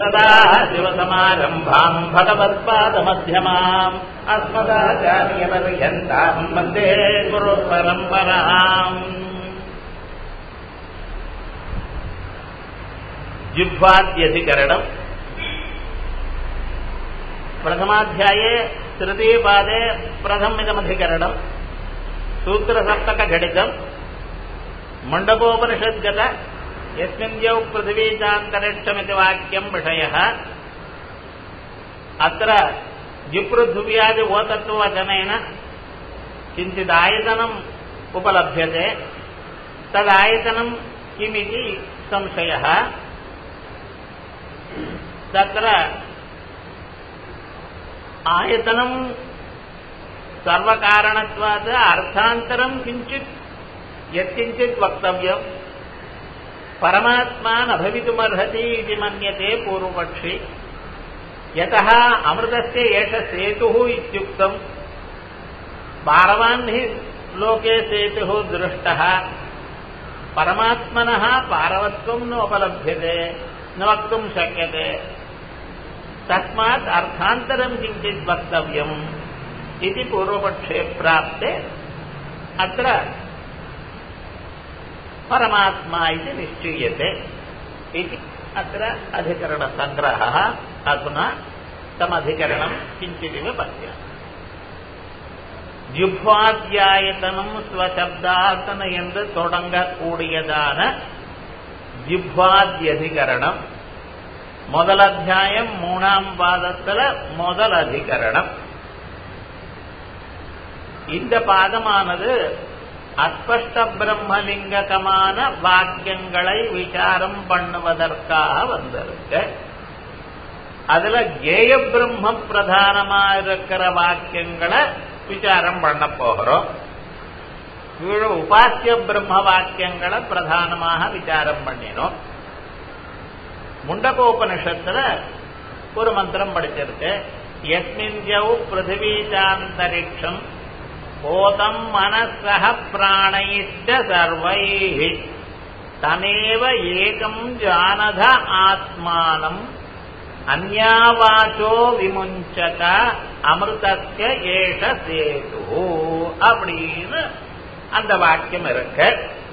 सदा शिवसमारम्भाम् भगवत्पादमध्यमाम् अस्मदाचार्यपर्यन्ताम् वन्दे गुरुपरम्पराम् जिह्वाद्यधिकरणम् प्रथमाध्याये तृतीयपादे प्रथमिदमधिकरणम् सूत्रसप्तकघटितम् मण्डपोपनिषद्गत यस्मिन्यौ पृथिवीचान्तरिक्षमिति वाक्यम् विषयः अत्र जिपृथिव्यादि ओतत्ववचनेन किञ्चिदायतनम् उपलभ्यते तदायतनम् किमिति संशयः तत्र आयतनम् सर्वकारणत्वात् अर्थान्तरम् किञ्चित् यत्किञ्चित् वक्तव्यम् परमात्मा न भवितुमर्हति इति मन्यते पूर्वपक्षी यतः अमृतस्य एष सेतुः इत्युक्तम् पारवान् हि लोके सेतुः दृष्टः परमात्मनः पारवत्वम् नोपलभ्यते न वक्तुम् शक्यते तस्मात् अर्थान्तरम् किञ्चित् वक्तव्यम् इति पूर्वपक्षे प्राप्ते अत्र परमात्मा इति निश्चीयते इति अत्र अधिकरणसङ्ग्रहः अधुना तमधिकरणम् किञ्चिदिव पश्यामः ஜிஹ்வாத்தியாயத்தனம் ஸ்வசப்தாத்தன என்று தொடங்கக்கூடியதான ஜிஹ்வாத்தியதிகரணம் முதல் அத்தியாயம் மூணாம் பாதத்துல முதல் அதிகரணம் இந்த பாதமானது அஸ்பஷ்ட பிரம்மலிங்ககமான வாக்கியங்களை விசாரம் பண்ணுவதற்காக வந்திருக்கு அதுல கேய பிரம்ம பிரதானமா இருக்கிற வாக்கியங்களை விசாரம் பண்ண போகிறோம் கீழே உபாசிய பிரம்ம வாக்கியங்களை பிரதானமாக விசாரம் பண்ணினோம் முண்டகோபனிஷத்துல ஒரு மந்திரம் படிச்சிருக்கு எஸ்மின் ஜவு பிருத்திவீச்சாந்தரிக்ஷம் போதம் மனசக பிராணைச்ச சர்வை தமேவ ஏகம் ஜானத ஆத்மானம் அந்யாவாச்சோ விமுஞ்சக அமிர்தஸ்ய ஏஷ சேது அப்படின்னு அந்த வாக்கியம் இருக்கு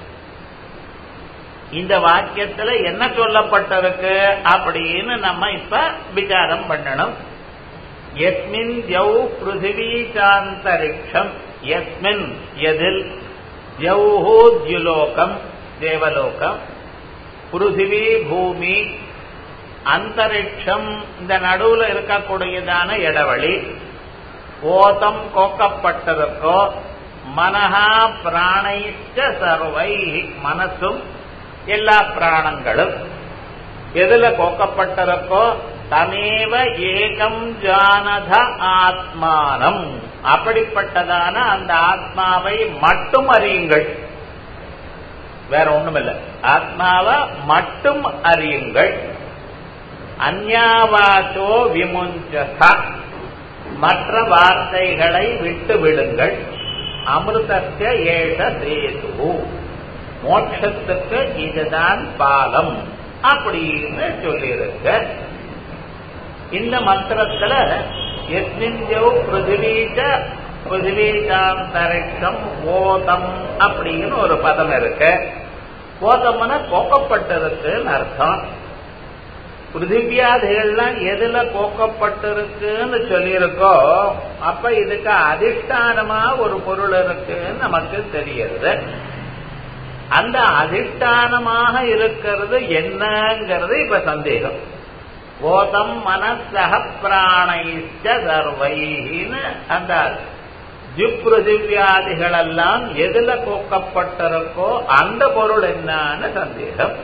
இந்த வாக்கியத்துல என்ன சொல்லப்பட்டிருக்கு அப்படின்னு நம்ம இப்ப விசாரம் பண்ணணும் எஸ்மின் ஜௌ பிருத்திவி சாந்தரிக்ஷம் எஸ்மின் எதில் ஜௌஹோ தியுலோகம் தேவலோகம் பிருத்திவி பூமி அந்தரிக்ஷம் இந்த நடுவுல இருக்கக்கூடியதான இடவழி ஓதம் கோக்கப்பட்டிருக்கோ மனஹா பிராணைச்ச சர்வை மனசும் எல்லா பிராணங்களும் எதுல கோக்கப்பட்டிருக்கோ தமேவ ஏகம் ஜானத ஆத்மானம் அப்படிப்பட்டதான அந்த ஆத்மாவை மட்டும் அறியுங்கள் வேற ஒண்ணுமில்ல ஆத்மாவை மட்டும் அறியுங்கள் அந்யாவாசோ விமுஞ்சக மற்ற வார்த்தைகளை விட்டு விடுங்கள் அமிர்தஸ்ய ஏஷ சேது மோட்சத்துக்கு இதுதான் பாலம் அப்படின்னு சொல்லியிருக்க இந்த மந்திரத்துல எஸ்மின்ஜோ பிருத்திவீச்ச பிருத்திவீச்சாந்தரிக்ஷம் ஓதம் அப்படின்னு ஒரு பதம் இருக்கு ஓதம்னா கோக்கப்பட்டிருக்குன்னு அர்த்தம் பிருத்திவியாதிகள்லாம் எதுல கோக்கப்பட்டிருக்குன்னு சொல்லியிருக்கோ அப்ப இதுக்கு அதிஷ்டானமா ஒரு பொருள் இருக்குன்னு நமக்கு தெரியுது அந்த அதிஷ்டானமாக இருக்கிறது என்னங்கிறது இப்ப சந்தேகம் ஓதம் மனசக பிராணைச்ச சர்வைன்னு அந்த ஜிப்ருதிவியாதிகள் எல்லாம் எதுல கோக்கப்பட்டிருக்கோ அந்த பொருள் என்னன்னு சந்தேகம்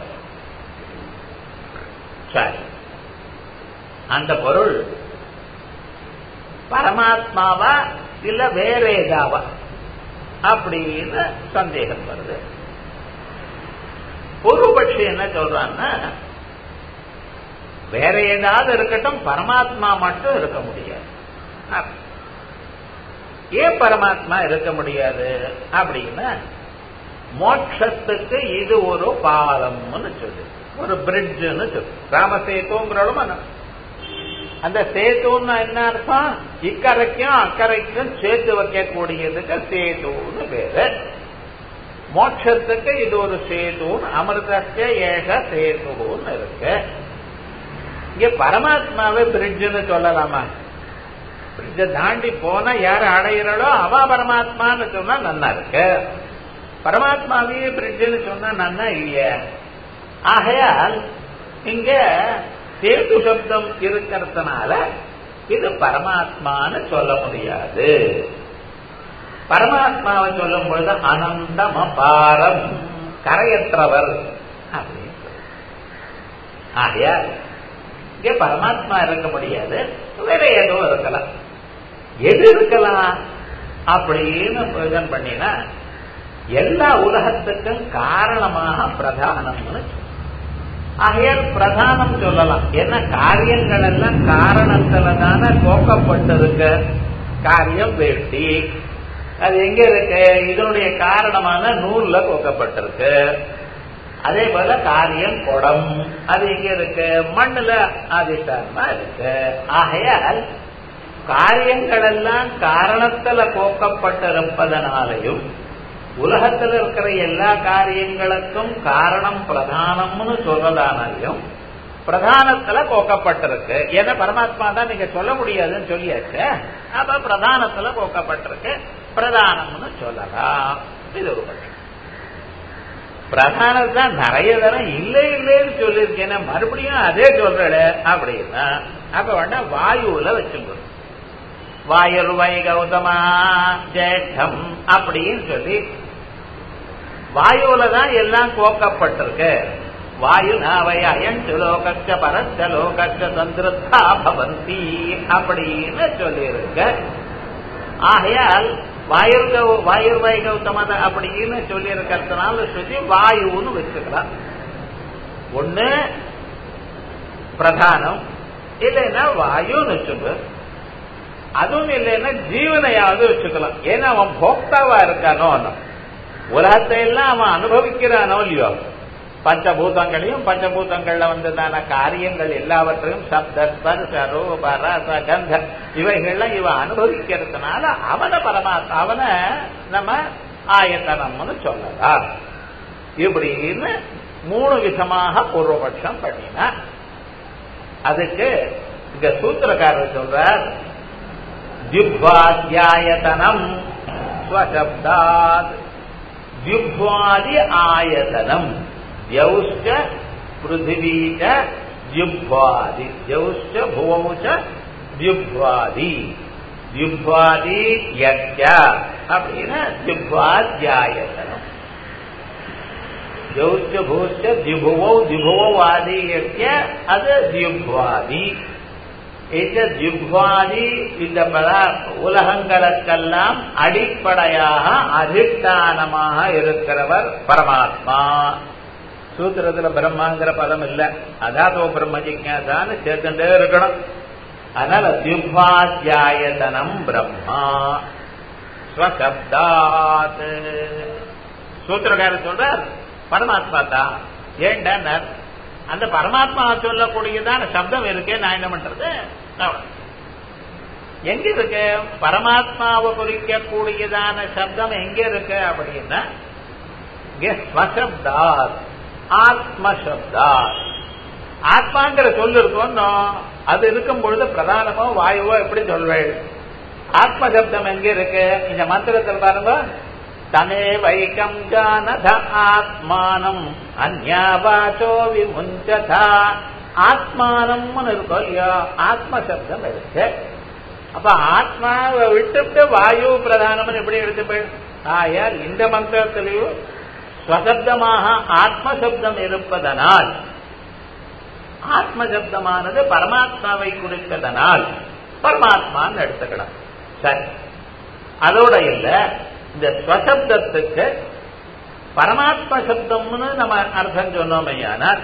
சரி அந்த பொருள் பரமாத்மாவா இல்ல வேற ஏதாவா அப்படின்னு சந்தேகம் வருது பூர்வபட்சி என்ன சொல்றான்னா வேற ஏதாவது இருக்கட்டும் பரமாத்மா மட்டும் இருக்க முடியாது ஏன் பரமாத்மா இருக்க முடியாது அப்படின்னா மோட்சத்துக்கு இது ஒரு பாலம்னு சொல்லு ஒரு பிரிட்ஜ்னு சொல்லு ராமசேத்துங்கிறோம் அந்த சேத்துன்னு என்ன அர்த்தம் இக்கரைக்கும் அக்கறைக்கும் சேர்த்து வைக்கக்கூடியதுக்கு சேத்துன்னு பேரு மோட்சத்துக்கு இது ஒரு சேதுன்னு அமிர்தஸ்ய ஏக சேதுன்னு இருக்கு இங்க பரமாத்மாவை பிரிட்ஜ்னு சொல்லலாமா பிரிட்ஜ தாண்டி போனா யார் அடையிறாளோ அவ பரமாத்மான்னு சொன்னா நன்னா இருக்கு பரமாத்மாவையே பிரிட்ஜ்னு சொன்னா நன்னா இல்லைய ஆகையால் இங்க சேது சப்தம் இருக்கிறதுனால இது பரமாத்மான்னு சொல்ல முடியாது பரமாத்மாவை சொல்லும் பொழுது அனந்தம் அபாரம் கரையற்றவர் அப்படின்னு ஆகையால் இங்க பரமாத்மா இருக்க முடியாது வேற ஏதோ இருக்கலாம் எது இருக்கலாம் அப்படின்னு பிரயோஜனம் பண்ணினா எல்லா உலகத்துக்கும் காரணமாக பிரதானம்னு ஆகையால் பிரதானம் சொல்லலாம் என்ன காரியங்கள் எல்லாம் காரணத்துல தானே கோக்கப்பட்டிருக்க காரியம் வேட்டி அது எங்க இருக்கு இதனுடைய காரணமான நூல்ல கோக்கப்பட்டிருக்கு அதே போல காரியம் குடம் அது எங்க இருக்கு மண்ணுல அதிஷ்டானமா இருக்கு ஆகையால் காரியங்கள் எல்லாம் காரணத்துல கோக்கப்பட்டிருப்பதனாலையும் உலகத்தில் இருக்கிற எல்லா காரியங்களுக்கும் காரணம் பிரதானம்னு சொல்றதானாலையும் பிரதானத்துல கோக்கப்பட்டிருக்கு ஏன்னா பரமாத்மா தான் நீங்க சொல்ல முடியாதுன்னு சொல்லியாச்சு அப்ப பிரதானத்துல கோக்கப்பட்டிருக்கு பிரதானம்னு சொல்லலாம் இது ஒரு பட்சம் பிரதானம் தான் நிறைய தரம் இல்லை இல்லைன்னு சொல்லியிருக்கேன் மறுபடியும் அதே சொல்றல அப்படின்னா அப்ப வேணா வாயுல வச்சுங்க வாயுர்வை கௌதமா ஜேஷ்டம் அப்படின்னு சொல்லி வாயுல தான் எல்லாம் கோக்கப்பட்டிருக்கு வாயு நாவை அயஞ்சு லோகச்ச பரச்ச லோகச்ச சந்திரத்தா பவந்தி அப்படின்னு சொல்லியிருக்க ஆகையால் வாயுர்க வாயுர்வை கௌதமத அப்படின்னு சொல்லி இருக்கிறதுனால சொல்லி வாயுன்னு வச்சுக்கலாம் ஒண்ணு பிரதானம் இல்லைன்னா வாயுன்னு வச்சுக்க அதுவும் இல்லைன்னா ஜீவனையாவது வச்சுக்கலாம் ஏன்னா அவன் போக்தாவா இருக்கானோ உலகத்தை எல்லாம் அவன் அனுபவிக்கிறானோ இல்லையோ பஞ்சபூதங்களையும் பஞ்சபூதங்கள்ல வந்ததான காரியங்கள் எல்லாவற்றையும் சப்த ஸ்பர்ச ரூப ரச கந்த இவைகள்லாம் இவன் அனுபவிக்கிறதுனால அவனை பரமாத்மா அவனை நம்ம ஆயத்தனம்னு சொல்லலாம் இப்படின்னு மூணு விதமாக பூர்வபட்சம் பண்ணினா அதுக்கு இங்க சூத்திரக்காரர் சொல்றார் ஜிப்வாத்யாயத்தனம் ஸ்வசப்தாத் ஜிப்வாதி ஆயதனம் யௌஷ்ட பிருத்திவீச்ச ஜிப்வாதி யௌஷ்ட புவௌச்ச ஜிப்வாதி ஜிப்வாதி யக்ய அப்படின்னா ஜிப்வாத்யாயதனம் யௌஷ்ட பூஷ்ட ஜிபுவௌ ஜிபுவௌ ஆதி யக்ய அது ஜிப்வாதி இந்த ஜிப்வாதி இந்த பல உலகங்களுக்கெல்லாம் அடிப்படையாக அதிஷ்டானமாக இருக்கிறவர் பரமாத்மா சூத்திரத்துல பிரம்மாங்கிற பதம் இல்ல அதாதோ பிரம்ம ஜிக்யாசான்னு சேர்த்துட்டே இருக்கணும் அதனால ஜிப்வாத்தியாயதனம் பிரம்மா ஸ்வசப்தாத் சூத்திரக்காரர் சொல்றார் பரமாத்மா தான் ஏன்டா அந்த பரமாத்மா சொல்லக்கூடியதான சப்தம் இருக்கே நான் என்ன பண்றது எங்க இருக்கு பரமாத்மாவை குறிக்கக்கூடியதான சப்தம் எங்க இருக்கு அப்படின்னா ஸ்வசப்தாத் ஆத்ம சப்தாத் ஆத்மாங்கிற சொல் இருக்கும் அது இருக்கும் பொழுது பிரதானமோ வாயுவோ எப்படி சொல்வேன் ஆத்ம சப்தம் எங்க இருக்கு இந்த மந்திரத்தில் பாருங்க தமே வைக்கம் ஜானத ஆத்மானம் அந்யாபாச்சோ விமுஞ்சதா ஆத்மானம்னு இருக்கும் இல்லையோ ஆத்ம சப்தம் இருக்கு அப்ப ஆத்மாவை விட்டுவிட்டு வாயு பிரதானம்னு எப்படி எடுத்து போய் ஆயால் இந்த மந்திரத்திலையும் ஸ்வசப்தமாக ஆத்ம சப்தம் இருப்பதனால் ஆத்ம சப்தமானது பரமாத்மாவை குறித்ததனால் பரமாத்மான்னு எடுத்துக்கலாம் சரி அதோட இல்ல இந்த ஸ்வசப்தத்துக்கு பரமாத்ம சப்தம்னு நம்ம அர்த்தம் சொன்னோமையானால்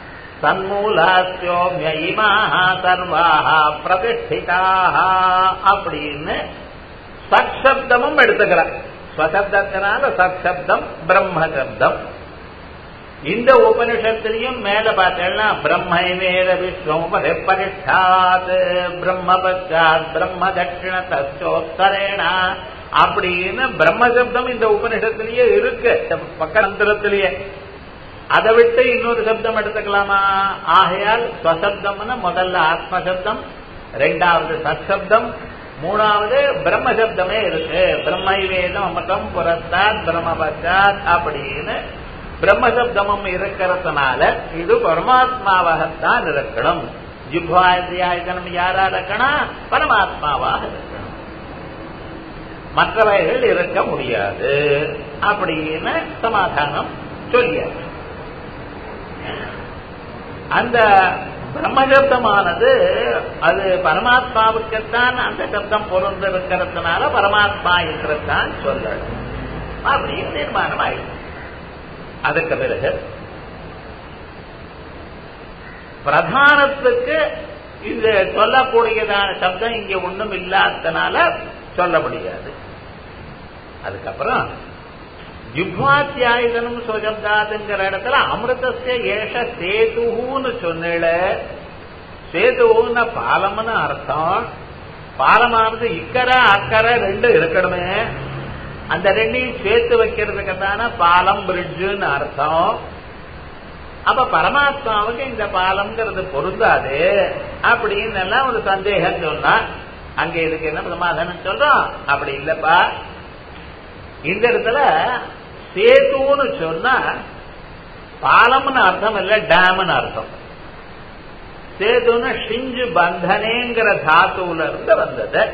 தன்மூலாஸ்யோமியமாக சர்வாக பிரதிஷ்டிதாக அப்படின்னு சத்சப்தமும் எடுத்துக்கலாம் ஸ்வசப்தத்தினால சத்சப்தம் பிரம்ம சப்தம் இந்த உபனிஷத்திலையும் மேல பார்த்தேன்னா பிரம்ம வேத விஸ்வம் பரிஷ்டாத் பிரம்ம பச்சாத் பிரம்ம தட்சிண தச்சோத்தரேனா அப்படின்னு பிரம்ம சப்தம் இந்த உபனிஷத்திலேயே இருக்கு பக்கந்திரத்திலேயே அதை விட்டு இன்னொரு சப்தம் எடுத்துக்கலாமா ஆகையால் ஸ்வசப்தம்னு முதல்ல ஆத்ம சப்தம் ரெண்டாவது சத்சப்தம் மூணாவது பிரம்ம சப்தமே இருக்கு பிரம்மை வேதம் அமதம் புறத்தாத் பிரம்ம பச்சாத் அப்படின்னு பிரம்ம சப்தமும் இருக்கிறதுனால இது பரமாத்மாவாகத்தான் இருக்கணும் ஜிப்வாத்தியாயத்தனம் யாரா இருக்கணும் பரமாத்மாவாக இருக்கணும் மற்றவைகள் இருக்க முடியாது அப்படின்னு சமாதானம் சொல்லியாச்சு அந்த பிரம்மசப்தமானது அது பரமாத்மாவுக்குத்தான் அந்த சப்தம் பொருந்து இருக்கிறதுனால பரமாத்மா என்றுதான் சொல்லணும் அப்படின்னு தீர்மானம் ஆயிடுச்சு அதுக்கு பிறகு பிரதானத்துக்கு இது சொல்லக்கூடியதான சப்தம் இங்க ஒண்ணும் இல்லாதனால சொல்ல முடியாது அதுக்கப்புறம் ஜிப்வாத்தியாயுதனும் சுசப்தாதுங்கிற இடத்துல அமிர்தஸ்ய ஏஷ சேதுன்னு சொன்னல சேதுன்னு பாலம்னு அர்த்தம் பாலமானது இக்கரை அக்கறை ரெண்டு இருக்கணுமே அந்த ரெண்டையும் சேர்த்து வைக்கிறதுக்கு தானே பாலம் பிரிட்ஜுன்னு அர்த்தம் அப்ப பரமாத்மாவுக்கு இந்த பாலம்ங்கிறது பொருந்தாது அப்படின்னு எல்லாம் ஒரு சந்தேகம் சொன்னா அங்க இதுக்கு என்ன சமாதானம் சொல்றோம் அப்படி இல்லப்பா இந்த இடத்துல சேத்துன்னு சொன்னா பாலம்னு அர்த்தம் இல்ல டேம்னு அர்த்தம் சேதுன்னு ஷிஞ்சு பந்தனேங்கிற தாத்துவுல இருந்து வந்தது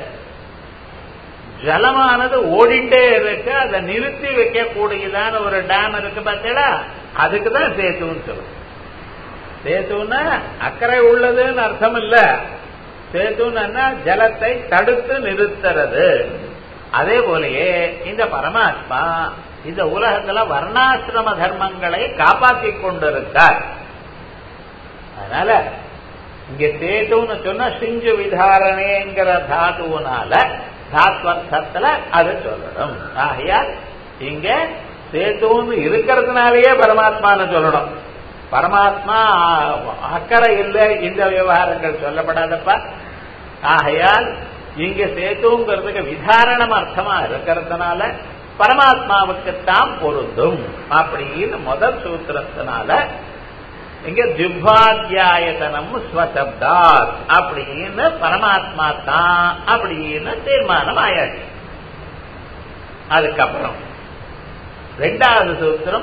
ஜலமானது ஓடிண்டே இருக்கு அதை நிறுத்தி வைக்கக்கூடியதான ஒரு டேம் இருக்கு பார்த்தீங்களா அதுக்கு தான் சேத்துன்னு சொல்லுவோம் சேத்துன்னா அக்கறை உள்ளதுன்னு அர்த்தம் இல்ல சேத்துன்னா ஜலத்தை தடுத்து நிறுத்துறது அதே போலயே இந்த பரமாத்மா இந்த உலகத்துல வர்ணாசிரம தர்மங்களை காப்பாற்றி கொண்டிருக்கார் அதனால இங்க சேத்துன்னு சொன்னா சிஞ்சு விதாரணேங்கிற தாதுனால தாத்வர்த்தத்துல அது சொல்லணும் ஆகையால் இங்க சேத்துன்னு இருக்கிறதுனாலயே பரமாத்மான்னு சொல்லணும் பரமாத்மா அக்கறை இல்லை இந்த விவகாரங்கள் சொல்லப்படாதப்பா ஆகையால் இங்க சேத்துங்கிறதுக்கு விதாரணம் அர்த்தமா இருக்கிறதுனால பரமாத்மாவுக்குத்தான் பொருந்தும் அப்படின்னு முதல் சூத்திரத்தினால இங்க ஜிப்வாத்தியாயத்தனம் ஸ்வசப்தாத் அப்படின்னு பரமாத்மா தான் அப்படின்னு தீர்மானம் ஆயாச்சு அதுக்கப்புறம் ரெண்டாவது சூத்திரம்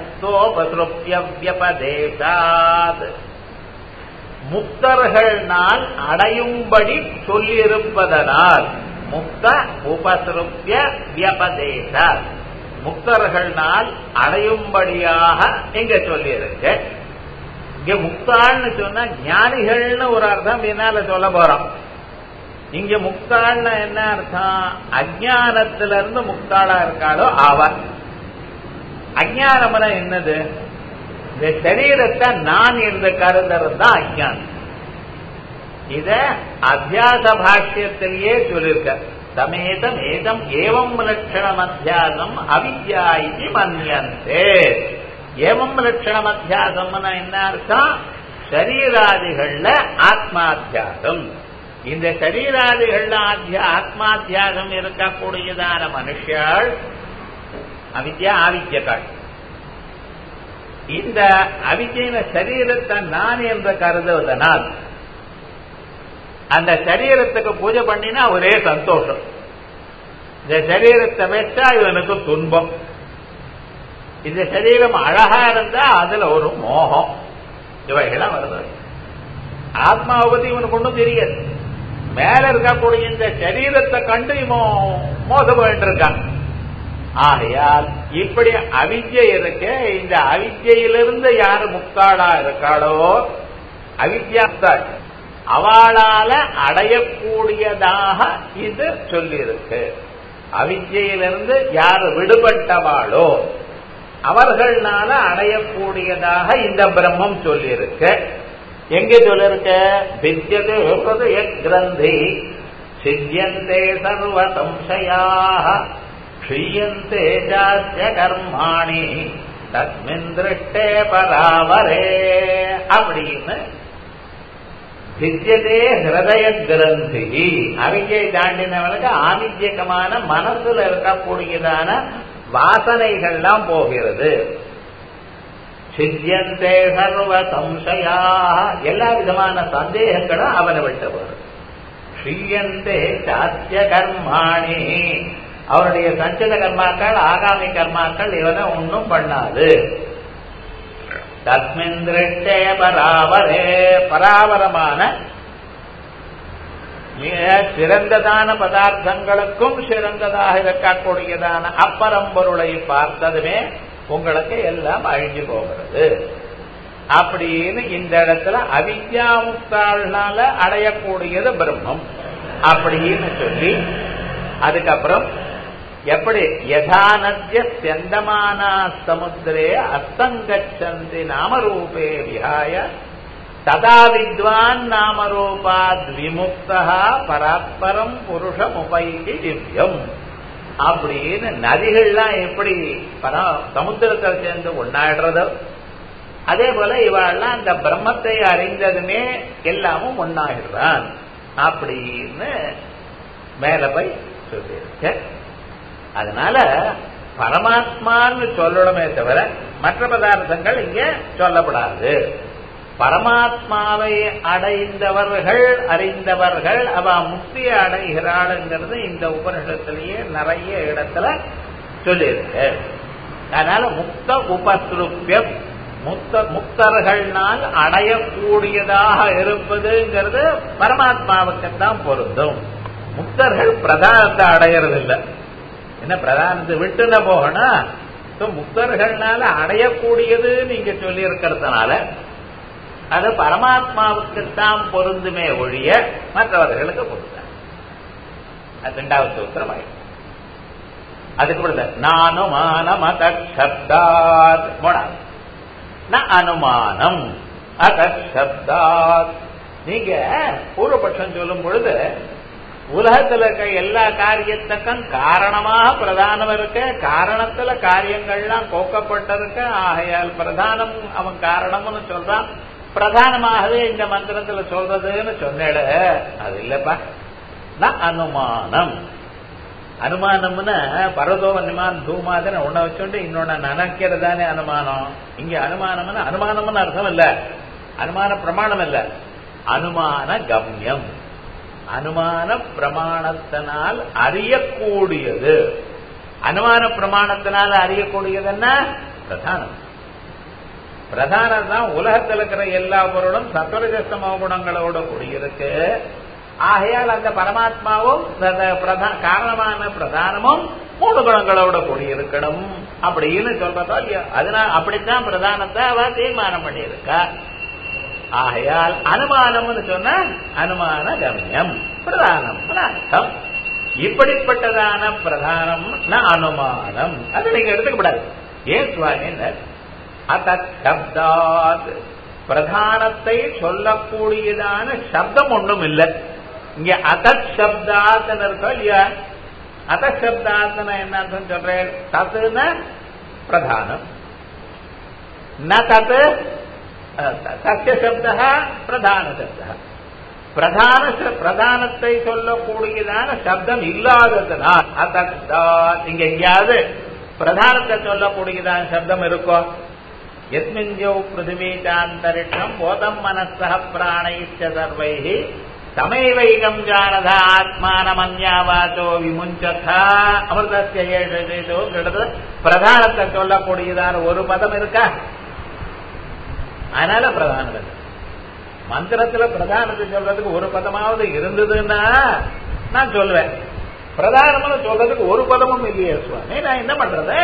முக்தோபசுரப்பியபதேசாத் முக்தர்கள்னால் அடையும்படி சொல்லியிருப்பதனால் முக்த உபசுருப்பிய வியபதேச முக்தர்கள்னால் அடையும்படியாக இங்க சொல்லியிருக்கு இங்க முக்தாள்னு சொன்னா ஞானிகள்னு ஒரு அர்த்தம் என்னால சொல்ல போறோம் இங்க முக்தாள்னு என்ன அர்த்தம் அஜானத்துல இருந்து முக்தாளா இருக்காளோ ஆவார் அஜானம்னா என்னது இந்த சரீரத்தை நான் என்று கருதுறது தான் அஜானம் இத அத்தியாச பாஷ்யத்திலேயே சொல்லிருக்க சமேதம் ஏதம் ஏவம் லட்சணம் அத்தியாசம் அவித்யா இது மன்யந்தே ஏவம் லட்சணம் அத்தியாசம்னா என்ன அர்த்தம் சரீராதிகள்ல ஆத்மாத்தியாசம் இந்த சரீராதிகள்ல ஆத்தியா ஆத்மாத்தியாசம் இருக்கக்கூடியதான மனுஷாள் அவித்யா ஆவித்யக்காள் இந்த அவித்தியின சரீரத்தை நான் என்று கருதுவதனால் அந்த சரீரத்துக்கு பூஜை பண்ணினா ஒரே சந்தோஷம் இந்த சரீரத்தை வச்சா இவனுக்கு துன்பம் இந்த சரீரம் அழகா இருந்தா அதுல ஒரு மோகம் இவைகளாம் வருது ஆத்மாவை பத்தி இவனுக்கு ஒன்றும் தெரியாது மேல இருக்கக்கூடிய இந்த சரீரத்தை கண்டு இவன் மோசம் இருக்கான் ஆகையால் இப்படி அவித்யை இருக்க இந்த அவித்யிலிருந்து யாரு முக்தாளா இருக்காளோ அவித்யாஸ்தாள் அவளால அடையக்கூடியதாக இது சொல்லியிருக்கு அவித்யிலிருந்து யாரு விடுபட்டவாளோ அவர்களால அடையக்கூடியதாக இந்த பிரம்மம் சொல்லியிருக்கு எங்க சொல்லிருக்க வித்தியதே ஹிருதய கிரந்தி சித்தியந்தே சர்வ சம்சயாக க்ஷீயந்தே சாஸ்ய கர்மாணி தஸ்மின் திருஷ்டே பராவரே அப்படின்னு சித்தியதே ஹிருதய கிரந்தி அவிஜை தாண்டினவனுக்கு ஆவிஜ்யகமான மனசுல இருக்கக்கூடியதான வாசனைகள்லாம் போகிறது சித்தியந்தே சர்வ சம்சயா எல்லா விதமான சந்தேகங்களும் அவனை விட்டு வரும் க்ஷீயந்தே சாத்திய கர்மாணி அவருடைய சஞ்சித கர்மாக்கள் ஆகாமி கர்மாக்கள் இவனை ஒன்றும் பண்ணாது தஸ்மின் திருஷ்டே பராவரே பராவரமான மிக சிறந்ததான பதார்த்தங்களுக்கும் சிறந்ததாக இருக்கக்கூடியதான அப்பரம்பொருளை பார்த்ததுமே உங்களுக்கு எல்லாம் அழிஞ்சு போகிறது அப்படின்னு இந்த இடத்துல அவித்யா முக்தாள்னால அடையக்கூடியது பிரம்மம் அப்படின்னு சொல்லி அதுக்கப்புறம் எப்படி யதானத்திய செந்தமானா சமுத்திரே அஸ்தங்கச்சந்தி நாமரூபே விஹாய ததா வித்வான் நாமரூபாத் விமுக்தா பராத்பரம் புருஷம் உபைதி திவ்யம் அப்படின்னு நதிகள்லாம் எப்படி பரா சமுத்திரத்தில் சேர்ந்து ஒன்னாடுறதோ அதே போல இவாள்லாம் அந்த பிரம்மத்தை அறிந்ததுமே எல்லாமும் ஒன்னாகிடுறான் அப்படின்னு மேல போய் சொல்லியிருக்க அதனால பரமாத்மான்னு சொல்லணுமே தவிர மற்ற பதார்த்தங்கள் இங்க சொல்லப்படாது பரமாத்மாவை அடைந்தவர்கள் அறிந்தவர்கள் அவ முக்தியை அடைகிறாளுங்கிறது இந்த உபனிஷத்திலேயே நிறைய இடத்துல சொல்லியிருக்கு அதனால முக்த உபஸ்ருப்பியம் முக்த முக்தர்கள்னால் அடையக்கூடியதாக இருப்பதுங்கிறது பரமாத்மாவுக்குத்தான் பொருந்தும் முக்தர்கள் பிரதானத்தை அடையிறது இல்லை என்ன பிரதானத்தை விட்டுன போகணும் முக்தர்கள்னால அடையக்கூடியது நீங்க சொல்லி இருக்கிறதுனால அது பரமாத்மாவுக்குத்தான் பொருந்துமே ஒழிய மற்றவர்களுக்கு பொருந்தாது அது ரெண்டாவது சூத்திரம் ஆயிடும் அதுக்கு பொழுது நானுமானம் அத்தப்தாத் மூணாவது ந அனுமானம் அத்தப்தாத் நீங்க பூர்வபட்சம் சொல்லும் பொழுது உலகத்துல இருக்க எல்லா காரியத்துக்கும் காரணமாக பிரதானம் இருக்க காரணத்துல காரியங்கள்லாம் கோக்கப்பட்டிருக்க ஆகையால் பிரதானம் அவன் காரணம்னு சொல்றான் பிரதானமாகவே இந்த மந்திரத்துல சொல்றதுன்னு சொன்னேட அது இல்லப்பா நான் அனுமானம் அனுமானம்னா பரதோ அனுமான் தூமாதன ஒன்ன வச்சுட்டு இன்னொன்னு நினைக்கிறதானே அனுமானம் இங்க அனுமானம்னு அனுமானம்னு அர்த்தம் இல்ல அனுமான பிரமாணம் இல்ல அனுமான கம்யம் அனுமான பிரமாணத்தினால் அறியக்கூடியது அனுமான பிரமாணத்தினால் அறியக்கூடியது என்ன பிரதானம் பிரதானம் தான் உலகத்தில் இருக்கிற எல்லா பொருளும் சத்வரஜஸ்தமோ குணங்களோட கூடியிருக்கு ஆகையால் அந்த பரமாத்மாவும் காரணமான பிரதானமும் மூணு குணங்களோட கூடியிருக்கணும் அப்படின்னு சொல்றதோ இல்லையோ அதனால அப்படித்தான் பிரதானத்தை அவ தீர்மானம் பண்ணியிருக்கா ஆகையால் அனுமானம்னு சொன்ன அனுமான கம்யம் பிரதானம் அர்த்தம் இப்படிப்பட்டதான பிரதானம் அனுமானம் அது நீங்க எடுத்துக்கப்படாது ஏன் சுவாமி அத்தப்தாத் பிரதானத்தை சொல்லக்கூடியதான சப்தம் ஒன்றும் இல்லை இங்க அதத் சப்தாத்னு இருக்கோம் இல்லையா அதத் சப்தாத்னா என்ன அர்த்தம் சொல்றேன் தத்துன பிரதானம் ந தத் சத்திய சப்த பிரதான சப்த பிரதான பிரதானத்தை சொல்லக்கூடியதான சப்தம் இல்லாததுனால் அதத்தான் இங்க எங்கேயாவது பிரதானத்தை சொல்லக்கூடியதான சப்தம் இருக்கோ எஸ்மிஞ்சோ பிருத்திவி சாந்தரிஷம் போதம் மனச பிராணைச்ச சர்வை தமைவைகம் ஜானதா ஆத்மானமன்யாவாச்சோ விமுஞ்சதா அமிர்தஸ்ய ஏழோ பிரதானத்தை சொல்லக்கூடியதான ஒரு பதம் இருக்கா அதனால பிரதானம் இல்லை மந்திரத்துல பிரதானத்தை சொல்றதுக்கு ஒரு பதமாவது இருந்ததுன்னா நான் சொல்லுவேன் பிரதானம்னு சொல்றதுக்கு ஒரு பதமும் இல்லையே சுவாமி நான் என்ன பண்றது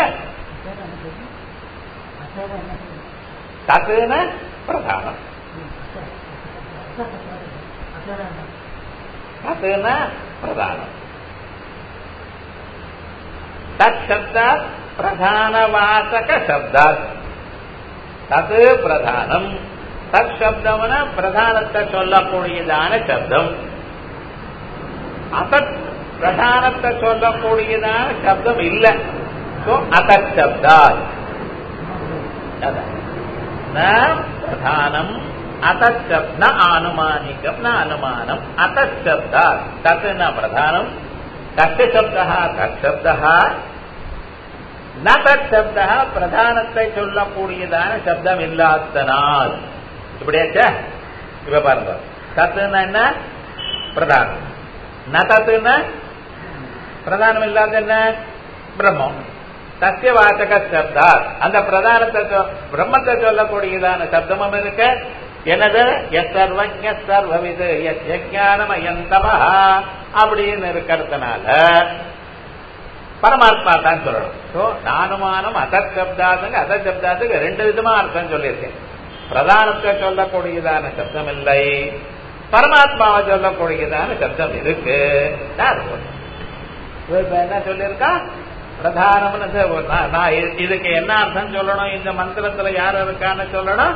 தத்துன பிரதானம் தத்துன பிரதானம் தத் சப்தாத் பிரதானவாசக சப்தாத் தது பிரதானம் தத் சப்தம்னா பிரதானத்தை சொல்லக்கூடியதான சப்தம் அசத் பிரதானத்தை சொல்லக்கூடியதான சப்தம் இல்லை ஸோ அசப்தா பிரதானம் அத்தப்த ஆனுமானிகம் ந அனுமானம் அத்தப்தா தத் ந பிரதானம் தத்து சப்தா தற்சப்தா ந தற்சப்தா பிரதானத்தை சொல்லக்கூடியதான சப்தம் இல்லாதனால் இப்படியாச்சா இப்ப பாருங்க தத்துன்னா என்ன பிரதானம் ந தத்துன்னா பிரதானம் இல்லாத என்ன பிரம்மம் சத்திய வாச்சக சப்தா அந்த பிரதானத்தை பிரம்மத்தை சொல்லக்கூடியதான சப்தமும் இருக்க எனது சர்வஜ சர்வவிது யஜானமயந்தம அப்படின்னு இருக்கிறதுனால பரமாத்மா தான் சொல்லணும் ஸோ அனுமானம் அசத் சப்தாதுங்க அசத் சப்தாத்துக்கு ரெண்டு விதமா அர்த்தம் சொல்லியிருக்கேன் பிரதானத்தை சொல்லக்கூடியதான சப்தம் இல்லை பரமாத்மாவை சொல்லக்கூடியதான சப்தம் இருக்கு என்ன சொல்லியிருக்கா பிரதானம்னு நான் இதுக்கு என்ன அர்த்தம் சொல்லணும் இந்த மந்திரத்துல யார் இருக்கான்னு சொல்லணும்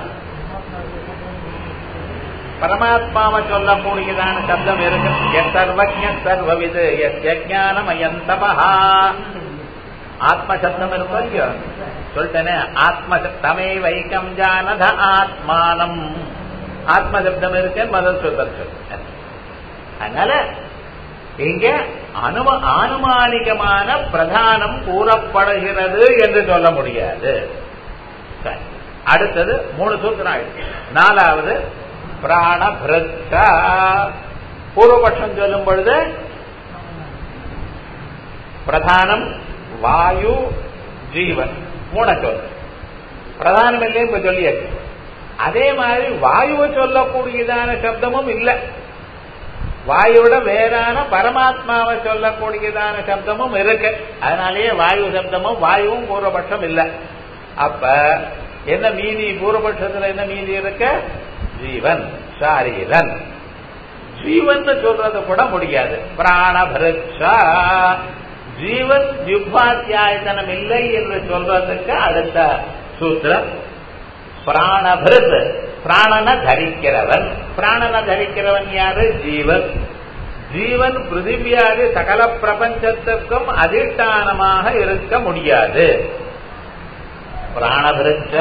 பரமாத்மாவை சொல்லக்கூடியதான சப்தம் இருக்கு சர்வஜ சர்வவிது யஜானமயந்தபா ஆத்ம சப்தம் இருக்கும் இல்லையோ சொல்லிட்டேனே ஆத்ம தமே வைக்கம் ஜானத ஆத்மானம் ஆத்ம சப்தம் இருக்கு முதல் சொல்றது சொல்றேன் அதனால இங்க அனும ஆனுமானிகமான பிரதானம் கூறப்படுகிறது என்று சொல்ல முடியாது அடுத்தது மூணு சூத்திரம் ஆயிடுச்சு நாலாவது பிராணபிரத்தா பூர்வபட்சம் சொல்லும் பொழுது பிரதானம் வாயு ஜீவன் மூண சொல்லு பிரதானம் இல்லையே இப்ப சொல்லியாச்சு அதே மாதிரி வாயுவை சொல்லக்கூடியதான சப்தமும் இல்லை வாயுவோட வேறான பரமாத்மாவை சொல்லக்கூடியதான சப்தமும் இருக்கு அதனாலேயே வாயு சப்தமும் வாயுவும் பூர்வபட்சம் இல்லை அப்ப என்ன மீதி பூர்வபட்சத்துல என்ன மீதி இருக்க ஜீவன் சாரீரன் ஜீவன் சொல்றது கூட முடியாது பிராணபரட்சா ஜீவன் ஜிஹ்வாத்தியாயத்தனம் இல்லை என்று சொல்றதுக்கு அடுத்த சூத்திரம் பிராணபிருத் பிராணனை தரிக்கிறவன் பிராணனை தரிக்கிறவன் யாரு ஜீவன் ஜீவன் பிருத்திவியாதி சகல பிரபஞ்சத்துக்கும் அதிஷ்டானமாக இருக்க முடியாது பிராணபிருச்ச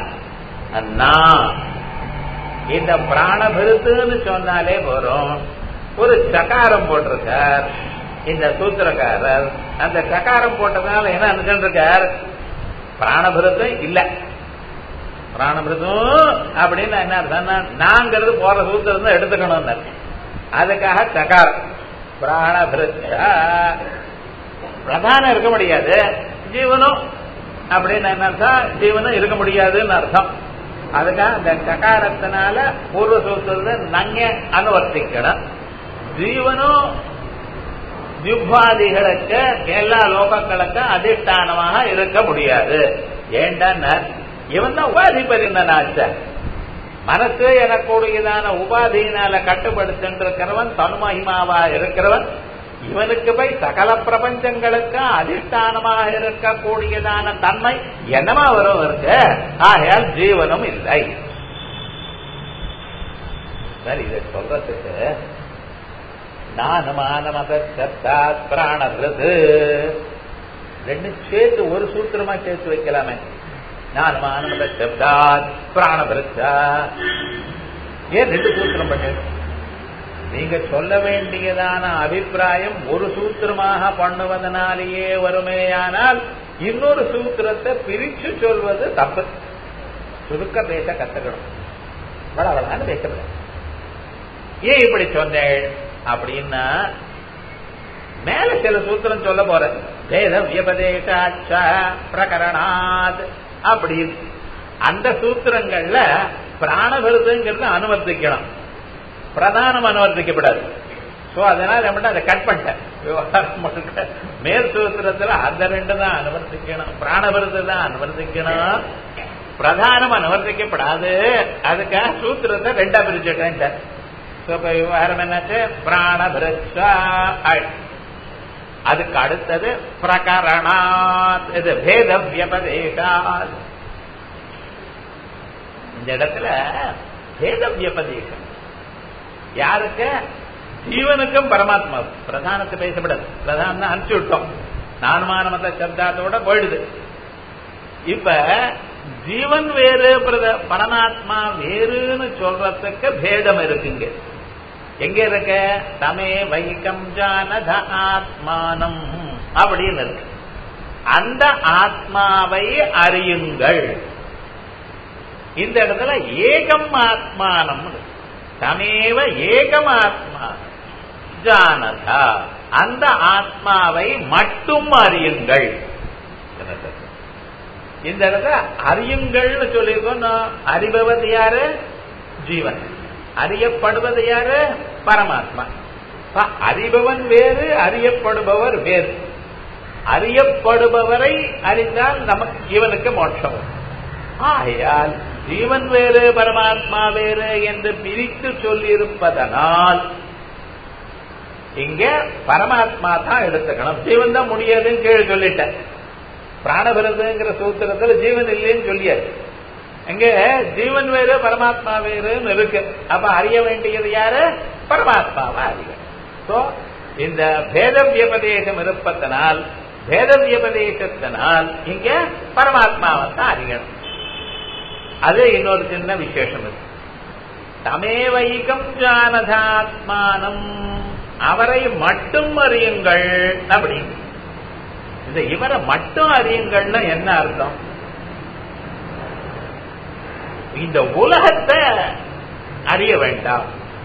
இந்த பிராணபிருத்துன்னு சொன்னாலே போறோம் ஒரு சகாரம் போட்டிருக்கார் இந்த சூத்திரக்காரர் அந்த சகாரம் போட்டதுனால என்ன நினைச்சிருக்கார் பிராணபிருத்தம் இல்ல பிராணபிருத்தம் அப்படின்னு என்ன அர்த்தம்னா நாங்கிறது போற சூத்திரம் தான் எடுத்துக்கணும் அதுக்காக சகாரம் பிராணபிருத்தா பிரதானம் இருக்க முடியாது ஜீவனும் அப்படின்னு என்ன அர்த்தம் ஜீவனும் இருக்க முடியாதுன்னு அர்த்தம் அதுக்காக அந்த சகாரத்தினால பூர்வ சூத்திரத்தை நங்க அனுவர்த்திக்கணும் ஜீவனும் ஜிஹ்வாதிகளுக்கு எல்லா லோகங்களுக்கும் அதிஷ்டானமாக இருக்க முடியாது ஏண்டா இவன் தான் உபாதி பரிந்தனாச்ச மனசு எனக்கூடியதான உபாதியினால கட்டுப்படுத்திருக்கிறவன் தனுமகிமாவா இருக்கிறவன் இவனுக்கு போய் சகல பிரபஞ்சங்களுக்கு அதிஷ்டானமாக இருக்கக்கூடியதான தன்மை என்னமா வரும் இருக்கு ஆகையால் ஜீவனும் இல்லை சரி இதை சொல்றதுக்கு நானுமானமதாத் பிராணபிரது ரெண்டு சேர்த்து ஒரு சூத்திரமா சேர்த்து வைக்கலாமே நானுமானமதாத் பிராணபிரத்தா ஏன் ரெண்டு சூத்திரம் பண்ணு நீங்க சொல்ல வேண்டியதான அபிப்பிராயம் ஒரு சூத்திரமாக பண்ணுவதனாலேயே வருமேயானால் இன்னொரு சூத்திரத்தை பிரிச்சு சொல்வது தப்பு சுருக்க பேச கத்துக்கணும் வளவளான்னு பேசப்படாது ஏன் இப்படி சொன்னேன் அப்படின்னா மேல சில சூத்திரம் சொல்ல போற வேத வியபதேசாச்ச பிரகரணாத் அப்படி அந்த சூத்திரங்கள்ல பிராணபிருதுங்கிறது அனுவர்த்திக்கணும் பிரதானம் அனுவர்த்திக்கப்படாது சோ அதனால நம்மகிட்ட அதை கட் பண்ணிட்டேன் விவகாரம் முழுக்க மேல் சூத்திரத்துல அந்த ரெண்டு தான் அனுவர்த்திக்கணும் பிராணபிருது தான் அனுவர்த்திக்கணும் பிரதானம் அனுவர்த்திக்கப்படாது அதுக்காக சூத்திரத்தை ரெண்டா பிரிச்சுட்டேன் இப்ப விவகாரம் என்னாச்சு பிராணபிரச்சா அதுக்கு அடுத்தது பிரகரணாத் இது பேத வியபதேசாத் இந்த இடத்துல பேத வியபதேசம் யாருக்கு ஜீவனுக்கும் பரமாத்மா பிரதானத்தை பேசப்படாது பிரதானம் அனுப்பிச்சு விட்டோம் நானுமான மத சப்தாத்தோட போயிடுது இப்ப ஜீவன் வேறு பிரத- பரமாத்மா வேறுன்னு சொல்றதுக்கு பேதம் இருக்குங்க எங்க இருக்க தமே வைக்கம் ஜானத ஆத்மானம் அப்படின்னு இருக்கு அந்த ஆத்மாவை அறியுங்கள் இந்த இடத்துல ஏகம் ஆத்மானம் தமேவ ஏகம் ஆத்மா ஜானதா அந்த ஆத்மாவை மட்டும் அறியுங்கள் இந்த இடத்துல அறியுங்கள்னு சொல்லியிருக்கோம் நான் அறிபவது யாரு ஜீவன் அறியப்படுவது யாரு பரமாத்மா அப்ப அறிபவன் வேறு அறியப்படுபவர் வேறு அறியப்படுபவரை அறிந்தால் நமக்கு ஜீவனுக்கு மோட்சம் வரும். ஆகையால் ஜீவன் வேறு பரமாத்மா வேறு என்று பிரித்து சொல்லியிருப்பதனால் இங்க பரமாத்மா தான் எடுத்துக்கணும் ஜீவன் தான் முடியாதுன்னு கீழே சொல்லிட்டேன் பிராணபிரதுங்கிற சூத்திரத்துல ஜீவன் இல்லைன்னு சொல்லியாச்சு எங்க ஜீவன் வேறு பரமாத்மா வேறுன்னு இருக்கு அப்ப அறிய வேண்டியது யாரு பரமாத்மாவை அறிய சோ இந்த பேத வியபதேசம் இருப்பதனால் பேத வியபதேசத்தினால் இங்க பரமாத்மாவை தான் அறியணும் அது இன்னொரு சின்ன விசேஷம் இருக்கு தமேவைகம் ஜானதாத்மானம் அவரை மட்டும் அறியுங்கள் அப்படின்னு இந்த இவரை மட்டும் அறியுங்கள்னா என்ன அர்த்தம் இந்த உலகத்தை அறிய வேண்டாம்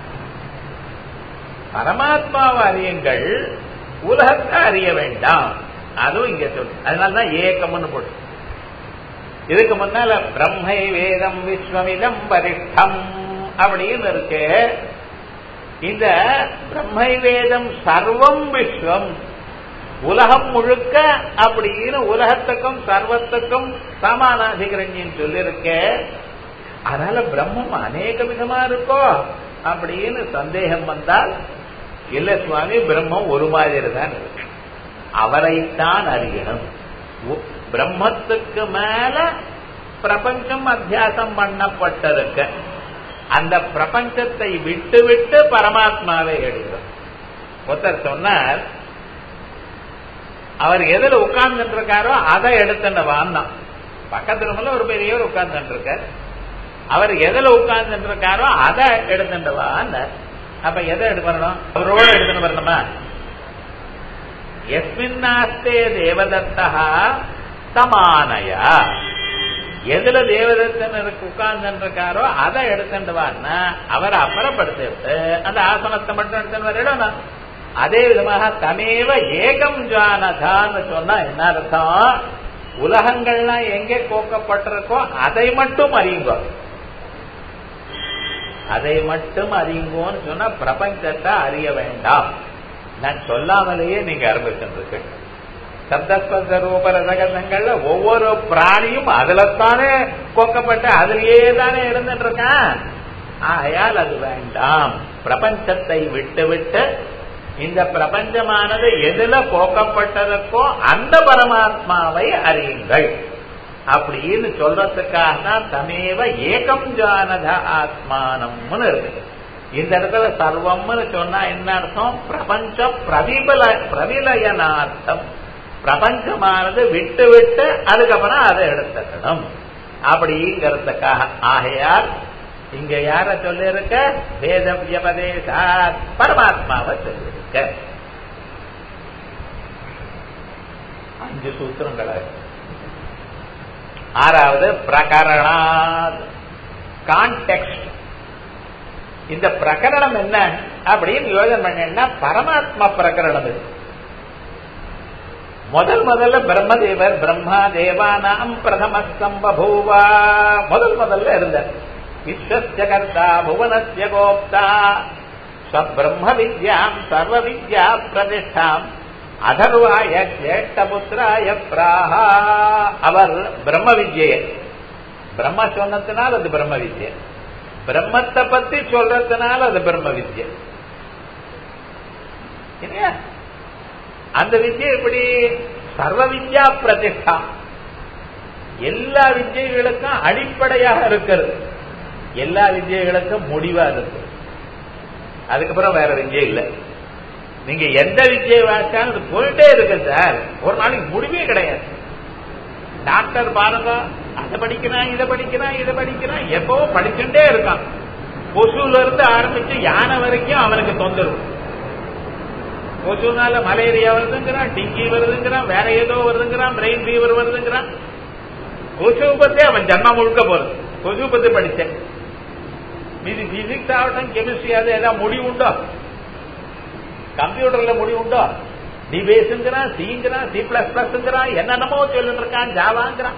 பரமாத்மாவை அறியுங்கள் உலகத்தை அறிய வேண்டாம் அதுவும் இங்க சொல்லு அதனாலதான் ஏக்கம்னு போட்டு இதுக்கு முன்னால பிரம்மை வேதம் விஸ்வமிதம் பரிஷ்டம் அப்படின்னு இருக்கு இந்த பிரம்மை வேதம் சர்வம் விஸ்வம் உலகம் முழுக்க அப்படின்னு உலகத்துக்கும் சர்வத்துக்கும் சமானாதிகரண்யம் சொல்லிருக்க அதனால பிரம்மம் அநேக விதமா இருக்கோ அப்படின்னு சந்தேகம் வந்தால் இல்ல சுவாமி பிரம்மம் ஒரு மாதிரி தான் இருக்கு அவரைத்தான் அறியணும் உ- பிரம்மத்துக்கு மேல பிரபஞ்சம் அத்தியாசம் பண்ணப்பட்டிருக்க அந்த பிரபஞ்சத்தை விட்டு விட்டு பரமாத்மாவை எடுக்கிறோம் ஒருத்தர் சொன்னார் அவர் எதுல உட்கார்ந்துட்டு இருக்காரோ அதை எடுத்துட்டு வாந்தான் பக்கத்து ரூம்ல ஒரு பெரியவர் உட்கார்ந்துட்டு இருக்கார் அவர் எதுல உட்கார்ந்துட்டு இருக்காரோ அதை எடுத்துட்டு வான்னார் அப்ப எதை எடுத்து வரணும் அவரோட எடுத்துட்டு வரணுமா எஸ்மின்னாஸ்தே தேவதத்தா சமானயா எதுல தேவதத்தன் இருக்கு உட்கார்ந்து இருக்காரோ அதை எடுத்துட்டு வான்னா அவரை அப்புறப்படுத்தி விட்டு அந்த ஆசனத்தை மட்டும் எடுத்துன்னு வரணும் அதே விதமாக தமேவ ஏகம் ஜானதான்னு சொன்னா என்ன அர்த்தம் உலகங்கள்லாம் எங்கே கோக்கப்பட்டிருக்கோ அதை மட்டும் அறியுங்க அதை மட்டும் அறியுங்கோன்னு சொன்னா பிரபஞ்சத்தை அறிய வேண்டாம் நான் சொல்லாமலேயே நீங்க ஆரம்பிச்சிருக்கு சப்தஸ்பந்த ரூப ரசகந்தங்கள்ல ஒவ்வொரு பிராணியும் அதுலத்தானே கோக்கப்பட்டு அதுலயே தானே இருந்துட்டு இருக்கான் ஆகையால் அது வேண்டாம் பிரபஞ்சத்தை விட்டு விட்டு இந்த பிரபஞ்சமானது எதுல கோக்கப்பட்டதற்கோ அந்த பரமாத்மாவை அறியுங்கள் அப்படின்னு சொல்றதுக்காக தான் தமேவ ஏகம் ஜானத ஆத்மானம்னு இருக்கு இந்த இடத்துல சர்வம்னு சொன்னா என்ன அர்த்தம் பிரபஞ்ச பிரவிபல பிரவிலயனார்த்தம் பிரபஞ்சமானது விட்டு விட்டு அதுக்கப்புறம் அதை எடுத்துக்கணும் அப்படிங்கிறதுக்காக ஆகையால் இங்க யார சொல்லிருக்க வேத வியபதேசா பரமாத்மாவை சொல்லிருக்க அஞ்சு சூத்திரங்கள் ஆறாவது பிரகரணா கான்டெக்ட் இந்த பிரகரணம் என்ன அப்படின்னு யோஜனை பண்ணா பரமாத்மா பிரகரணம் இது முதல் முதல்ல பிரம்மதேவர் பிரம்மா தேவானாம் பிரதம சம்பபூவா முதல் முதல்ல இருந்தார் விஸ்வஸ்ய கர்த்தா புவனஸ்ய கோப்தா ஸ்வபிரம்ம வித்யாம் சர்வ வித்யா பிரதிஷ்டாம் அதர்வாய ஜேஷ்டபுத்திராய பிராஹா அவர் பிரம்ம வித்யை பிரம்ம சொன்னதுனால அது பிரம்ம வித்யை பிரம்மத்தை பத்தி சொல்றதுனால அது பிரம்ம வித்யை இல்லையா அந்த வித்யை எப்படி சர்வ வித்யா பிரதிஷ்டா எல்லா வித்யைகளுக்கும் அடிப்படையாக இருக்கிறது எல்லா வித்யைகளுக்கும் முடிவா இருக்கு அதுக்கப்புறம் வேற விஜயம் இல்லை நீங்க எந்த விஜய வாசிச்சாலும் அது போயிட்டே இருக்கு சார் ஒரு நாளைக்கு முடிவே கிடையாது டாக்டர் பாருங்க அதை படிக்கிறான் இதை படிக்கிறான் இதை படிக்கிறான் எப்பவோ படிச்சுட்டே இருக்கான் கொசுல இருந்து ஆரம்பிச்சு யானை வரைக்கும் அவனுக்கு தொந்தரவு கொசுனால மலேரியா வருதுங்கிறான் டிங்கி வருதுங்கிறான் வேற ஏதோ வருதுங்கிறான் பிரெயின் ஃபீவர் வருதுங்கிறான் கொசு பத்தி அவன் ஜன்மம் முழுக்க போறது கொசு பத்தி படிச்சேன் மீதி பிசிக்ஸ் ஆகட்டும் கெமிஸ்ட்ரி அது ஏதாவது முடிவு உண்டோ கம்ப்யூட்டர்ல முடிவு உண்டோ டிபேஸுங்கிறான் சிங்கிறான் சி பிளஸ் பிளஸ்ங்கிறான் என்னென்னமோ சொல்லிட்டு இருக்கான் ஜாவாங்கிறான்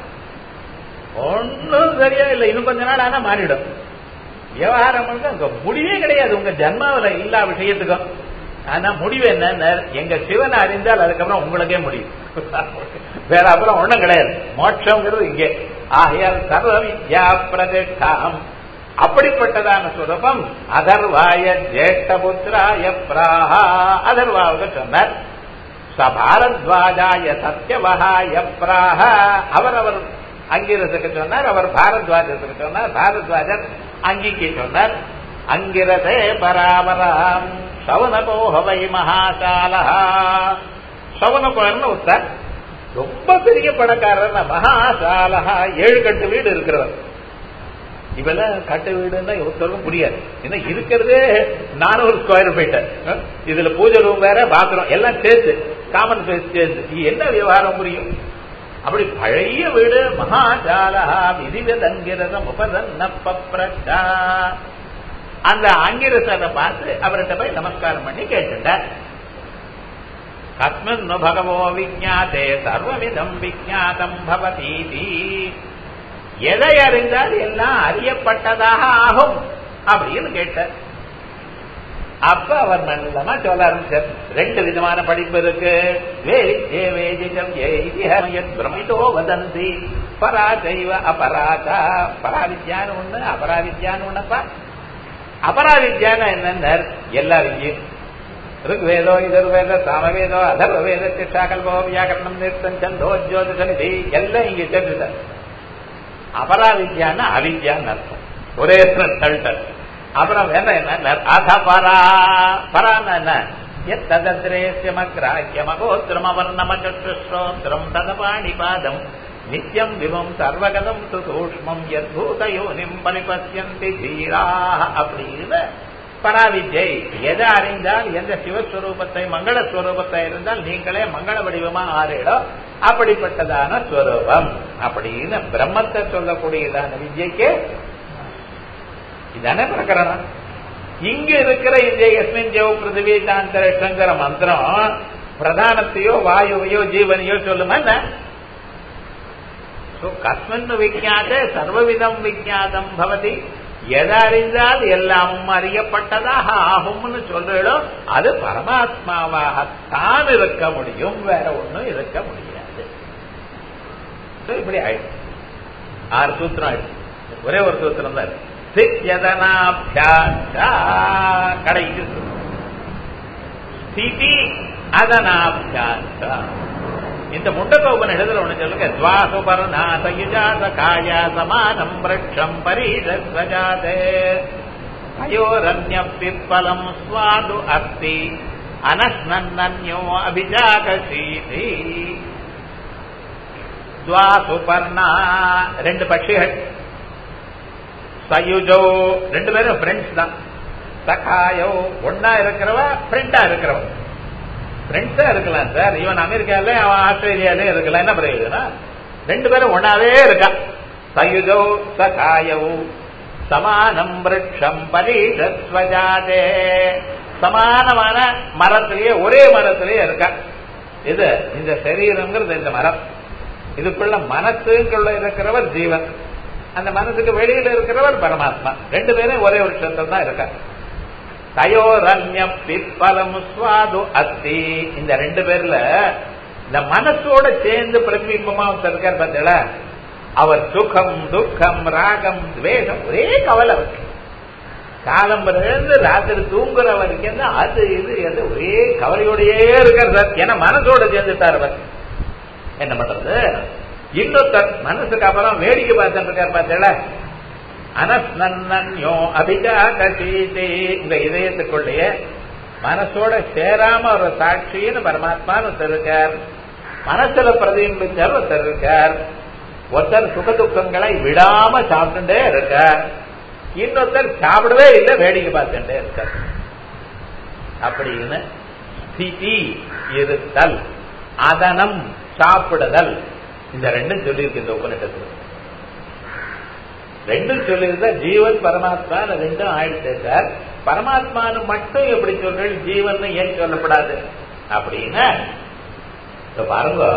ஒன்னும் சரியா இல்லை இன்னும் கொஞ்ச நாள் ஆனா மாறிடும் விவகாரம் அங்க முடிவே கிடையாது உங்க ஜன்மாவில எல்லா விஷயத்துக்கும் ஆனா முடிவு என்ன எங்க சிவனை அறிந்தால் அதுக்கப்புறம் உங்களுக்கே முடியும் வேற அப்புறம் ஒண்ணும் கிடையாது மோட்சங்கிறது இங்கே ஆகையால் சர்வ வித்யா பிரதிஷ்டாம் அப்படிப்பட்டதான சுரூபம் அதர்வாய ஜேஷ்டபுத்திராய பிராஹா அதர்வாவுக்கு சொன்னார் சபாரத்வாஜாய சத்தியவகாய பிராஹ அவர் அவர் அங்கிரசுக்கு சொன்னார் அவர் பாரத்வாஜத்துக்கு சொன்னார் பாரத்வாஜர் அங்கிக்கு சொன்னார் அங்கிரதே பராபராம் சவனகோஹவை மகாகாலா சவனகோர்னு ஒருத்தர் ரொம்ப பெரிய பணக்காரர் மகாசாலஹா ஏழு கட்டு வீடு இருக்கிறவர் இவெல்லாம் கட்டு வீடுன்னா ஒருத்தருக்கும் புரியாது ஏன்னா இருக்கிறதே நானூறு ஸ்கொயர் ஃபீட்டர் இதுல பூஜை ரூம் வேற பாத்ரூம் எல்லாம் சேர்த்து காமன் ஸ்பேஸ் சேர்த்து என்ன விவகாரம் புரியும் அப்படி பழைய வீடு மகாஜாலஹா விதிவதங்கிரதம் உபதன்னப்பா அந்த அங்கிரசனை பார்த்து அவர்கிட்ட போய் நமஸ்காரம் பண்ணி கேட்டுட்டார் கஸ்மின் பகவோ விஜாத்தே சர்வவிதம் விஜாதம் பவதீதி எதை அறிந்தால் எல்லாம் அறியப்பட்டதாக ஆகும் அப்படின்னு கேட்டார் அப்ப அவர் நல்லமா சொல்ல ஆரம்பிச்சார் ரெண்டு விதமான படிப்பு இருக்கு வேதிஜே வேதிஜம் பிரமிதோ வதந்தி பராஜைவ அபராதா பராவித்யான்னு ஒண்ணு அபராவித்யான்னு ஒண்ணப்பா அபராவித்யான என்னன்னு எல்லா வித்யும் ಋಗ್ವೇದೋ ಇದರ್ವೇದ ಸಾಮವೇದೋ ಅಧರ್ವವೇದ ಶಿಕ್ಷಾಕಲ್ಪೋ ವ್ಯಾಕರಣಂ நிறுத்தம் சந்தோ ஜோதிஷனிதி எல்லாம் இங்க தெரிஞ்சுட்டார் அபராவித்யான்னு அவித்யான்னு அர்த்தம் ஒரே தள்ளிட்டார் அப்புறம் என்ன என்ன அத பரா பரான்னு என்ன எத்ததத்ரேசியமக்ராஹ்யமகோத்திரமவர்ணமச்சுஸ்ரோத்திரம் ததபாணிபாதம் நித்யம் விமம் சர்வகதம் து சூக்மம் யத்பூதயோனிம் பரிபசியந்தி தீராக அப்படின்னு பராவித்யை எதை அறிந்தால் எந்த சிவஸ்வரூபத்தை மங்கள ஸ்வரூபத்தை இருந்தால் நீங்களே மங்கள வடிவமா ஆறிடோ அப்படிப்பட்டதான ஸ்வரூபம் அப்படின்னு பிரம்மத்தை சொல்லக்கூடியதான வித்யைக்கு இதானே பிரகரணம் இங்க இருக்கிற இந்த எஸ்மின் ஜெவ பிருத்திவி தாந்தரிஷங்கிற மந்திரம் பிரதானத்தையோ வாயுவையோ ஜீவனையோ சொல்லுமா என்ன கஸ்மின் விஜாத சர்வவிதம் விஜாதம் பவதி எதை அறிந்தால் எல்லாமும் அறியப்பட்டதாக ஆகும்னு சொல்றோ அது பரமாத்மாவாகத்தான் இருக்க முடியும் வேற ஒண்ணும் இருக்க முடியாது இப்படி ஆயிடுச்சு ஆறு சூத்திரம் ஆயிடுச்சு ஒரே ஒரு சூத்திரம் தான் கடைக்கு ஸ்திதி அதனாபியாசா இந்த முண்டகோபன் எழுதுல ஒண்ணு சொல்லுங்க துவாசுபர்ணா சயுஜாத காயா சமானம் விரட்சம் பரீஷத்வஜாதே அயோரண்ய பிப்பலம் ஸ்வாது அஸ்தி அனஸ்னன்யோ அபிஜாகசீதி துவாசுபர்ணா ரெண்டு பட்சிகள் சயுஜோ ரெண்டு பேரும் ஃப்ரெண்ட்ஸ் தான் சகாயோ ஒன்னா இருக்கிறவ ஃப்ரெண்டா இருக்கிறவ ஃப்ரெண்ட்ஸா இருக்கலாம் சார் இவன் அமெரிக்கால அவன் ஆஸ்திரேலியாலே இருக்கலாம் என்ன பிரயோஜனம் ரெண்டு பேரும் ஒன்னாவே இருக்கா சயுஜோ சகாயோ சமானம் விரட்சம் பரீஷஸ்வஜாதே சமானமான மரத்திலேயே ஒரே மரத்திலேயே இருக்கா இது இந்த சரீரம்ங்கிறது இந்த மரம் இதுக்குள்ள மனசுக்குள்ள இருக்கிறவர் ஜீவன் அந்த மனசுக்கு வெளியில இருக்கிறவர் பரமாத்மா ரெண்டு பேரும் ஒரே ஒரு சத்தம் தான் இருக்கா தயோரண்ய பிற்பலம் சுவாது அத்தி இந்த ரெண்டு பேர்ல இந்த மனசோட சேர்ந்து பிரதிபிம்பமா ஒருத்தர் இருக்கார் பார்த்தீங்களா அவர் சுகம் துக்கம் ராகம் துவேஷம் ஒரே கவலை அவருக்கு காலம்பரிலிருந்து ராத்திரி தூங்குற வரைக்கும் தான் அது இது எது ஒரே கவலையோடயே இருக்கார் சார் ஏன்னா மனசோட சேர்ந்துட்டார் அவர் என்ன பண்றது இன்னொருத்தர் மனசுக்கு அப்புறம் வேடிக்கை பார்த்துட்டு இருக்கார் பார்த்தீங்களா அனஸ்னன்யோ அபிஜாகசீதே உங்க இதயத்துக்குள்ளேயே மனசோட சேராம ஒரு சாட்சின்னு பரமாத்மான்னு ஒருத்தர் இருக்கார் மனசுல பிரதிபிம்பிச்சார் ஒருத்தர் இருக்கார் ஒருத்தர் சுக துக்கங்களை விடாம சாப்பிட்டுட்டே இருக்கார் இன்னொருத்தர் சாப்பிடவே இல்லை வேடிக்கை பார்த்துட்டே இருக்கார் அப்படின்னு ஸ்திதி இருத்தல் அதனம் சாப்பிடுதல் இந்த ரெண்டும் சொல்லியிருக்கு இந்த உபநிஷத்துல ரெண்டும் சொல்லியிருந்தா ஜீவன் பரமாத்மா ரெண்டும் ஆயிடுச்சு சார் பரமாத்மானு மட்டும் எப்படி சொல்றேன் ஜீவன் ஏன் சொல்லப்படாது அப்படின்னா பாருங்க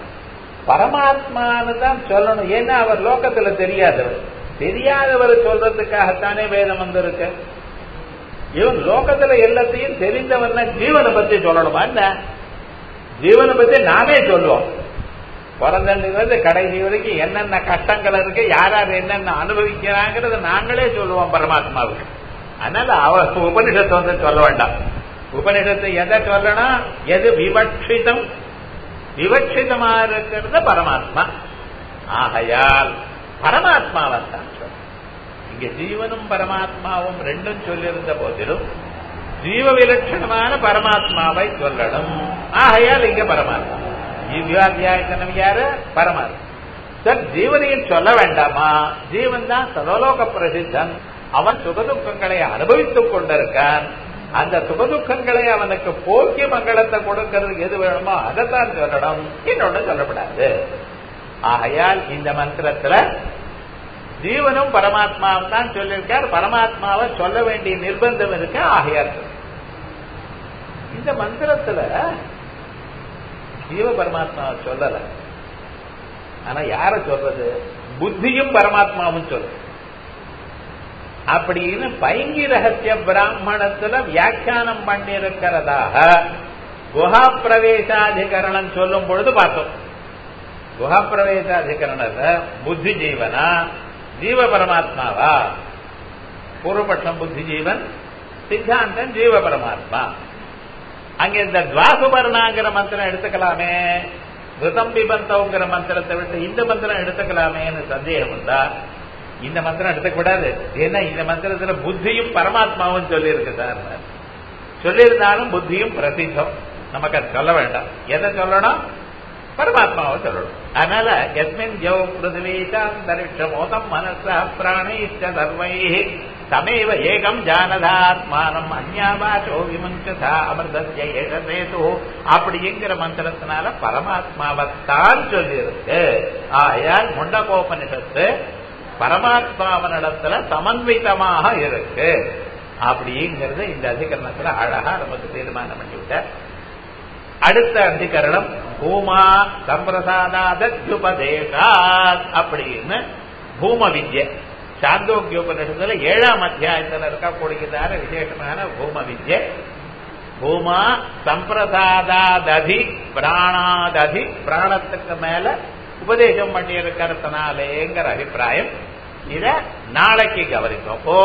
பரமாத்மானு தான் சொல்லணும் ஏன்னா அவர் லோகத்துல தெரியாதவர் தெரியாதவர் சொல்றதுக்காகத்தானே வேதம் வந்திருக்கு இவன் லோகத்துல எல்லாத்தையும் தெரிந்தவன் ஜீவனை பத்தி சொல்லணுமா என்ன ஜீவனை பத்தி நாமே சொல்லுவோம் பிறந்தது கடைசி வரைக்கும் என்னென்ன கஷ்டங்கள் இருக்கு யார் யார் என்னென்ன அனுபவிக்கிறாங்கிறத நாங்களே சொல்லுவோம் பரமாத்மாவுக்கு அதனால அவர் உபனிஷத்தை வந்து சொல்ல வேண்டாம் உபனிஷத்தை எதை சொல்லணும் எது விவட்சிதம் விவட்சிதமா இருக்கிறது பரமாத்மா ஆகையால் பரமாத்மாவை தான் சொல்ல இங்க ஜீவனும் பரமாத்மாவும் ரெண்டும் சொல்லியிருந்த போதிலும் ஜீவ விலட்சணமான பரமாத்மாவை சொல்லணும் ஆகையால் இங்க பரமாத்மா ஜீவியாத்தியாயத்தனம் யாரு பரமாத்மா சார் ஜீவனையும் சொல்ல வேண்டாமா ஜீவன் தான் சதோலோக பிரசித்தன் அவன் சுகதுக்கங்களை அனுபவித்துக் கொண்டிருக்கான் அந்த சுகதுக்கங்களை அவனுக்கு போக்கிய மங்களத்தை கொடுக்கறதுக்கு எது வேணுமோ அதைத்தான் சொல்லணும் இன்னொன்னு சொல்லப்படாது ஆகையால் இந்த மந்திரத்துல ஜீவனும் பரமாத்மாவும் தான் சொல்லியிருக்கார் பரமாத்மாவை சொல்ல வேண்டிய நிர்பந்தம் இருக்கு ஆகையால் இந்த மந்திரத்துல ஜீவ பரமாத்மாவை சொல்லல ஆனா யார சொல்றது புத்தியும் பரமாத்மாவும் சொல்றது அப்படின்னு பைங்கி ரகசிய பிராமணத்துல வியாக்கியானம் பண்ணிருக்கிறதாக குஹா பிரவேசாதிகரணம் சொல்லும் பொழுது பார்த்தோம் குஹா பிரவேசாதிகரணத்தை புத்தி ஜீவனா ஜீவ பரமாத்மாவா பூர்வபட்சம் புத்தி ஜீவன் சித்தாந்தம் ஜீவ பரமாத்மா அங்க இந்த துவாசுபர்ணாங்கிற மந்திரம் எடுத்துக்கலாமே ரிதம் பிபந்தோங்கிற மந்திரத்தை விட்டு இந்த மந்திரம் எடுத்துக்கலாமேன்னு சந்தேகம் வந்தா இந்த மந்திரம் எடுத்துக்கூடாது ஏன்னா இந்த மந்திரத்துல புத்தியும் பரமாத்மாவும் சொல்லியிருக்கு சார் சொல்லியிருந்தாலும் புத்தியும் பிரசித்தம் நமக்கு அது சொல்ல வேண்டாம் எதை சொல்லணும் பரமாத்மாவை சொல்லணும் அதனால எஸ்மின் ஜோ பிருத்திவீசாந்தரிஷமோதம் மனசா பிராணைஷ்ட சர்வை தமேவ ஏகம் ஜானதாத்மானம் அந்யாபாசோ விமுஞ்சதா அமிர்தசிய ஏகசேது அப்படிங்கிற மந்திரத்தினால பரமாத்மாவைத்தான் சொல்லியிருக்கு ஆயால் முண்டகோபனிஷத்து பரமாத்மாவனிடத்துல சமன்விதமாக இருக்கு அப்படிங்கிறது இந்த அதிகரணத்துல அழகா நமக்கு தீர்மானம் பண்ணிவிட்ட அடுத்த அதிகரணம் பூமா சம்பிரசாதாதுபதேசா அப்படின்னு பூம வித்யை சாந்தோக்கியோபனிஷத்துல ஏழாம் அத்தியாயத்தில் இருக்கக்கூடியதான விசேஷமான பூம வித்யை பூமா சம்பிரசாதாததி பிராணாததி பிராணத்துக்கு மேல உபதேசம் பண்ணி இருக்கிறதுனாலேங்கிற அபிப்பிராயம் இத நாளைக்கு கவனிப்போம்